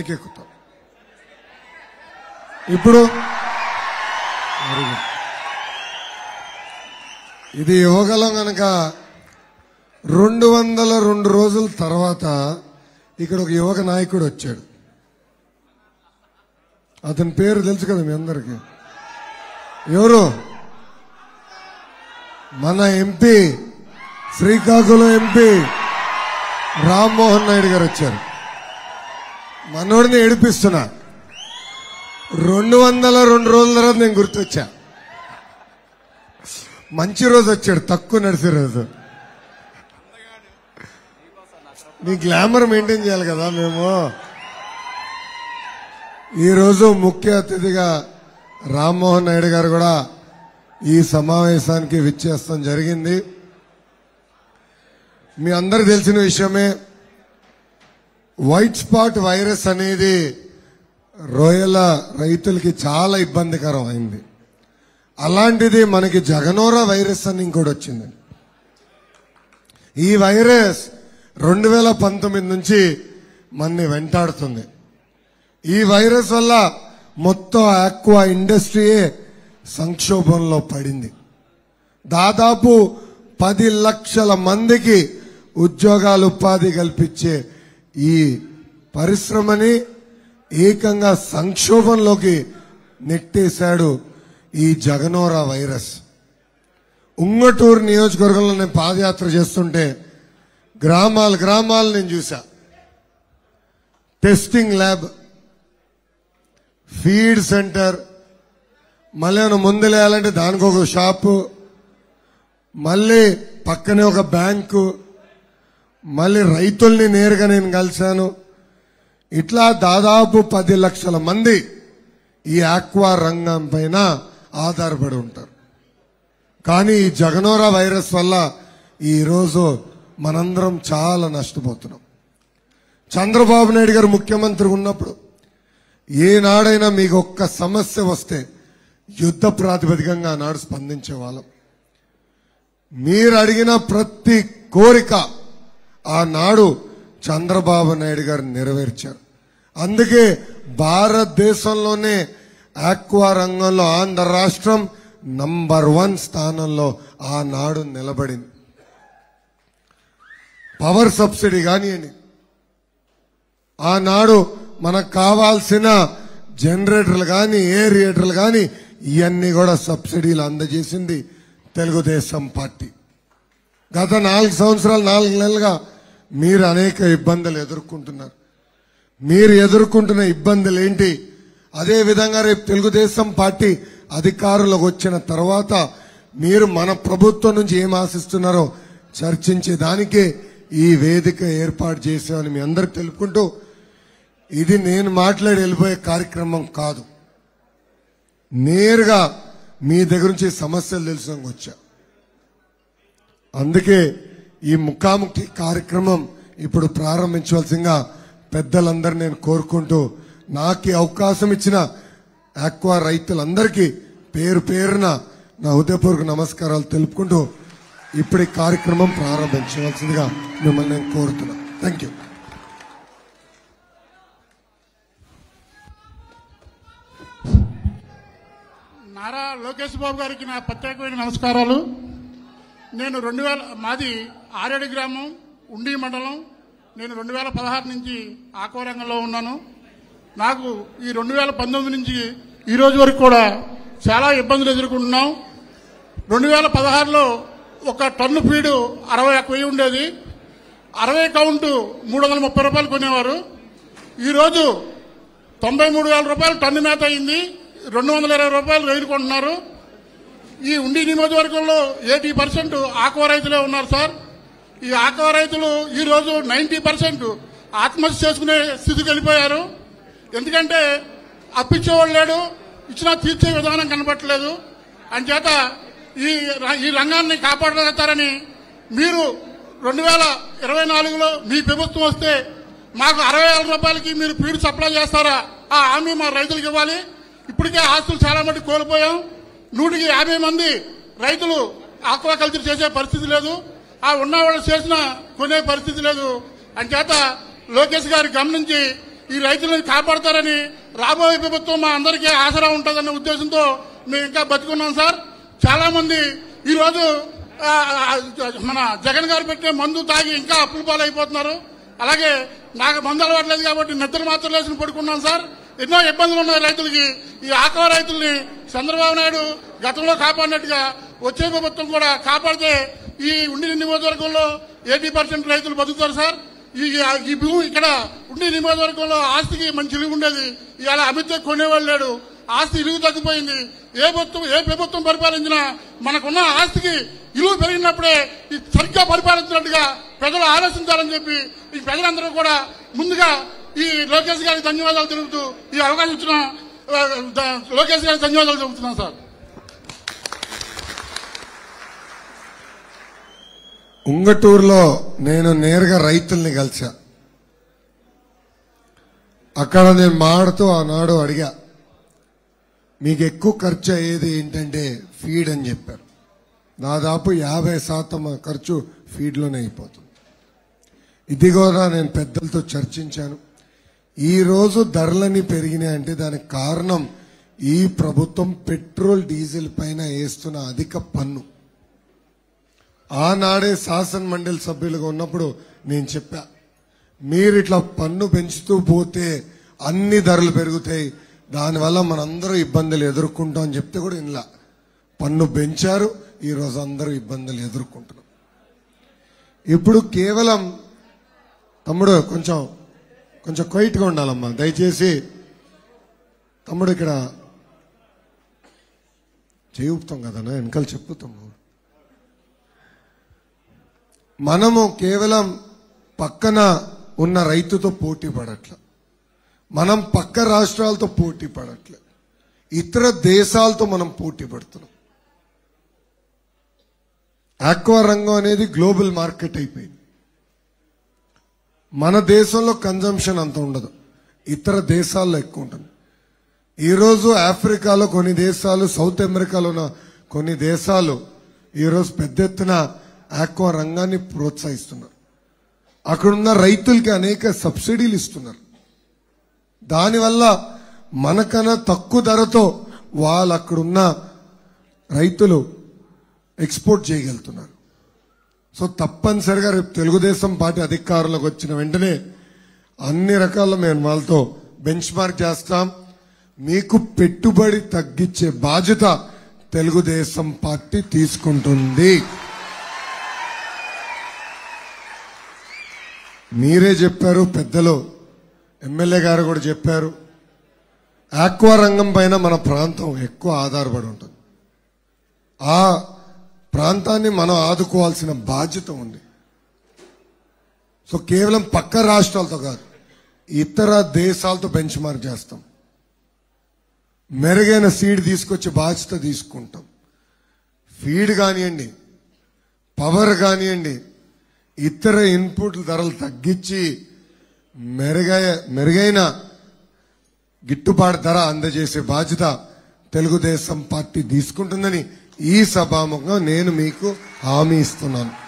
పైకెక్కుతాం ఇప్పుడు Very good. ఇది యువగలం గనక రెండు వందల రెండు రోజుల తర్వాత ఇక్కడ ఒక యువక నాయకుడు వచ్చాడు అతని పేరు తెలుసు కదా మీ అందరికి ఎవరు మన ఎంపీ శ్రీకాకుళం ఎంపీ రామ్మోహన్ నాయుడు గారు వచ్చారు మనోడిని ఏడిపిస్తున్నా రెండు వందల రెండు రోజుల తర్వాత నేను గుర్తొచ్చా మంచి రోజు వచ్చాడు తక్కువ నడిచే రోజు నీ గ్లామర్ మెయింటైన్ చేయాలి కదా మేము ఈరోజు ముఖ్య అతిథిగా రామ్మోహన్ నాయుడు గారు కూడా ఈ సమావేశానికి విచ్చేస్తాం జరిగింది మీ అందరికి తెలిసిన విషయమే వైట్ స్పాట్ వైరస్ అనేది రొయ్యల రైతులకి చాలా ఇబ్బందికరం అయింది అలాంటిది మనకి జగనోరా వైరస్ అని ఇంకోటి వచ్చింది ఈ వైరస్ రెండు వేల పంతొమ్మిది నుంచి మనని వెంటాడుతుంది ఈ వైరస్ వల్ల మొత్తం ఆక్వా ఇండస్ట్రీయే సంక్షోభంలో పడింది దాదాపు పది లక్షల మందికి ఉద్యోగాలు ఉపాధి కల్పించే ఈ పరిశ్రమని ఏకంగా సంక్షోభంలోకి నెట్టేశాడు ఈ జగనోరా వైరస్ ఉంగటూరు నియోజకవర్గంలో నేను పాదయాత్ర చేస్తుంటే గ్రామాలు గ్రామాలు నేను చూసా టెస్టింగ్ ల్యాబ్ ఫీడ్ సెంటర్ మళ్ళీ ఏమైనా ముందులేయాలంటే దానికి ఒక షాపు మళ్ళీ పక్కనే ఒక బ్యాంకు మళ్ళీ రైతుల్ని నేరుగా నేను కలిశాను ఇట్లా దాదాపు పది లక్షల మంది ఈ ఆక్వా రంగం పైన ఆధారపడి ఉంటారు కానీ ఈ జగనోరా వైరస్ వల్ల ఈరోజు మనందరం చాలా నష్టపోతున్నాం చంద్రబాబు నాయుడు గారు ముఖ్యమంత్రి ఉన్నప్పుడు ఏనాడైనా మీకు ఒక్క సమస్య వస్తే యుద్ధ ప్రాతిపదికంగా ఆనాడు స్పందించే వాళ్ళం మీరు అడిగిన ప్రతి కోరిక ఆనాడు చంద్రబాబు నాయుడు గారు నెరవేర్చారు అందుకే భారతదేశంలోనే ఆక్వా రంగంలో ఆంధ్ర రాష్ట్రం నంబర్ వన్ స్థానంలో ఆనాడు నిలబడింది పవర్ సబ్సిడీ కానివ్వండి ఆనాడు మనకు కావాల్సిన జనరేటర్లు కానీ ఏరియేటర్లు కానీ ఇవన్నీ కూడా సబ్సిడీలు అందజేసింది తెలుగుదేశం పార్టీ గత నాలుగు సంవత్సరాలు నాలుగు నెలలుగా మీరు అనేక ఇబ్బందులు ఎదుర్కొంటున్నారు మీరు ఎదుర్కొంటున్న ఇబ్బందులు ఏంటి అదే విధంగా రేపు తెలుగుదేశం పార్టీ అధికారంలోకి వచ్చిన తర్వాత మీరు మన ప్రభుత్వం నుంచి ఏం ఆశిస్తున్నారో చర్చించే దానికే ఈ వేదిక ఏర్పాటు చేశామని మీ అందరికి తెలుపుకుంటూ ఇది నేను మాట్లాడి వెళ్ళిపోయే కార్యక్రమం కాదు నేరుగా మీ దగ్గర నుంచి సమస్యలు తెలుసుకొని వచ్చా అందుకే ఈ ముఖాముఖి కార్యక్రమం ఇప్పుడు ప్రారంభించవలసిందిగా పెద్దలందరూ నేను కోరుకుంటూ నాకు ఈ అవకాశం ఇచ్చిన ఆక్వా రైతులందరికీ పేరు పేరున నా హృదయపూర్వక నమస్కారాలు తెలుపుకుంటూ ఇప్పుడు ఈ కార్యక్రమం ప్రారంభించవలసిందిగా మిమ్మల్ని నేను కోరుతున్నా థ్యాంక్ యూ నారా లోకేష్ బాబు గారికి నా ప్రత్యేకమైన నమస్కారాలు నేను రెండు వేల మాది ఆరేడు గ్రామం ఉండి మండలం నేను రెండు వేల పదహారు నుంచి ఆక్వా రంగంలో ఉన్నాను నాకు ఈ రెండు వేల పంతొమ్మిది నుంచి ఈ రోజు వరకు కూడా చాలా ఇబ్బందులు ఎదుర్కొంటున్నాం రెండు వేల పదహారులో ఒక టన్ను ఫీడు అరవై ఒక్క వెయ్యి ఉండేది అరవై కౌంటు మూడు వందల ముప్పై రూపాయలు కొనేవారు ఈరోజు తొంభై మూడు వేల రూపాయలు టన్ను మేత అయింది రెండు వందల ఇరవై రూపాయలు రైలు కొంటున్నారు ఈ ఉండి నియోజకవర్గంలో ఎయిటీ పర్సెంట్ ఆక్వా రైతులే ఉన్నారు సార్ ఈ ఆక్వా రైతులు ఈ రోజు నైన్టీ పర్సెంట్ ఆత్మహత్య చేసుకునే స్థితికి వెళ్ళిపోయారు ఎందుకంటే అప్పించేవాడు లేడు ఇచ్చినా తీర్చే విధానం కనబట్టలేదు అంచేత ఈ ర- ఈ రంగాన్ని కాపాడగలుగుతారని మీరు రెండు వేల ఇరవై నాలుగులో మీ ప్రభుత్వం వస్తే మాకు అరవై వేల రూపాయలకి మీరు ఫీడ్ సప్లై చేస్తారా ఆ హామీ మా రైతులకు ఇవ్వాలి ఇప్పటికే ఆస్తులు చాలా మటుకు కోల్పోయాం నూటికి యాభై మంది రైతులు ఆక్వా కల్చర్ చేసే పరిస్థితి లేదు ఆ ఉన్న వాళ్ళు చేసిన కొనే పరిస్థితి లేదు అంచేత లోకేష్ గారు గమనించి ఈ రైతులను కాపాడతారని రాబోయే ప్రభుత్వం మా అందరికీ ఆసరా ఉంటుందన్న ఉద్దేశంతో మేము ఇంకా బతుకున్నాం సార్ చాలా మంది ఈ రోజు ఆ, ఆ, మన జగన్ గారు పెట్టే మందు తాగి ఇంకా అప్పుల పాలైపోతున్నారు అలాగే నాకు మందు అలవాట్లేదు కాబట్టి నిద్ర మాత్రం లేచిన పడుకున్నాం సార్ ఎన్నో ఇబ్బందులు ఉన్నాయి రైతులకి ఈ ఆకవ రైతుల్ని చంద్రబాబు నాయుడు గతంలో కాపాడినట్టుగా వచ్చే ప్రభుత్వం కూడా కాపాడితే ఈ ఉండి నియోజకవర్గంలో ఎయిటీ పర్సెంట్ రైతులు బతుకుతారు సార్ ఈ ఈ భూమి ఇక్కడ ఉండి నియోజకవర్గంలో ఆస్తికి మంచి విలువ ఉండేది ఇవాళ అమిత్ కొనేవాళ్ళు లేడు ఆస్తి విలువ తగ్గిపోయింది ఏ ప్రభుత్వం ఏ ప్రభుత్వం పరిపాలించినా మనకున్న ఆస్తికి విలువ పెరిగినప్పుడే ఇది సరిగ్గా పరిపాలించినట్టుగా ప్రజలు ఆలోచించాలని చెప్పి ఈ ప్రజలందరూ కూడా ముందుగా ఈ లోకేష్ గారికి ధన్యవాదాలు తెలుపుతూ ఈ అవకాశం ఇచ్చిన ఆ, ద- లోకేష్ గారికి ధన్యవాదాలు తెలుపుతున్నాను సార్ ఉంగటూరులో నేను నేరుగా రైతుల్ని కలిసా అక్కడ నేను మాడుతూ ఆనాడు అడిగా మీకు ఎక్కువ ఖర్చు అయ్యేది ఏంటంటే ఫీడ్ అని చెప్పారు దాదాపు యాభై శాతం ఖర్చు ఫీడ్లోనే అయిపోతుంది ఇది కూడా నేను పెద్దలతో చర్చించాను ఈ రోజు ధరలన్నీ పెరిగినాయి అంటే దానికి కారణం ఈ ప్రభుత్వం పెట్రోల్ డీజిల్ పైన వేస్తున్న అధిక పన్ను ఆనాడే శాసన మండలి సభ్యులుగా ఉన్నప్పుడు నేను చెప్పా మీరు ఇట్లా పన్ను పెంచుతూ పోతే అన్ని ధరలు పెరుగుతాయి దానివల్ల మనందరూ ఇబ్బందులు ఎదుర్కొంటాం అని చెప్తే కూడా ఇలా పన్ను పెంచారు ఈ రోజు అందరూ ఇబ్బందులు ఎదుర్కొంటున్నాం ఇప్పుడు కేవలం తమ్ముడు కొంచెం కొంచెం క్వైట్గా ఉండాలమ్మా దయచేసి తమ్ముడు ఇక్కడ చేయుపుతాం కదన్నా వెనకాల చెప్పుతాము మనము కేవలం పక్కన ఉన్న రైతుతో పోటీ పడట్ల మనం పక్క రాష్ట్రాలతో పోటీ పడట్లే ఇతర దేశాలతో మనం పోటీ పడుతున్నాం ఆక్వా రంగం అనేది గ్లోబల్ మార్కెట్ అయిపోయింది మన దేశంలో కన్జంప్షన్ అంత ఉండదు ఇతర దేశాల్లో ఎక్కువ ఉంటుంది ఈరోజు ఆఫ్రికాలో కొన్ని దేశాలు సౌత్ అమెరికాలో ఉన్న కొన్ని దేశాలు ఈరోజు పెద్ద ఎత్తున ఆక్వా రంగాన్ని ప్రోత్సహిస్తున్నారు అక్కడున్న రైతులకి అనేక సబ్సిడీలు ఇస్తున్నారు దానివల్ల మనకన్నా తక్కువ ధరతో వాళ్ళు అక్కడున్న రైతులు ఎక్స్పోర్ట్ చేయగలుగుతున్నారు సో తప్పనిసరిగా రేపు తెలుగుదేశం పార్టీ అధికారంలోకి వచ్చిన వెంటనే అన్ని రకాల మేము వాళ్ళతో బెంచ్ మార్క్ చేస్తాం మీకు పెట్టుబడి తగ్గించే బాధ్యత తెలుగుదేశం పార్టీ తీసుకుంటుంది మీరే చెప్పారు పెద్దలు ఎమ్మెల్యే గారు కూడా చెప్పారు ఆక్వా రంగం పైన మన ప్రాంతం ఎక్కువ ఆధారపడి ఉంటుంది ఆ ప్రాంతాన్ని మనం ఆదుకోవాల్సిన బాధ్యత ఉంది సో కేవలం పక్క రాష్ట్రాలతో కాదు ఇతర దేశాలతో బెంచ్ మార్క్ చేస్తాం మెరుగైన సీడ్ తీసుకొచ్చే బాధ్యత తీసుకుంటాం ఫీడ్ కానివ్వండి పవర్ కానివ్వండి ఇతర ఇన్పుట్ ధరలు తగ్గించి మెరుగై మెరుగైన గిట్టుబాటు ధర అందజేసే బాధ్యత తెలుగుదేశం పార్టీ తీసుకుంటుందని ఈ సభాముఖంగా నేను మీకు హామీ ఇస్తున్నాను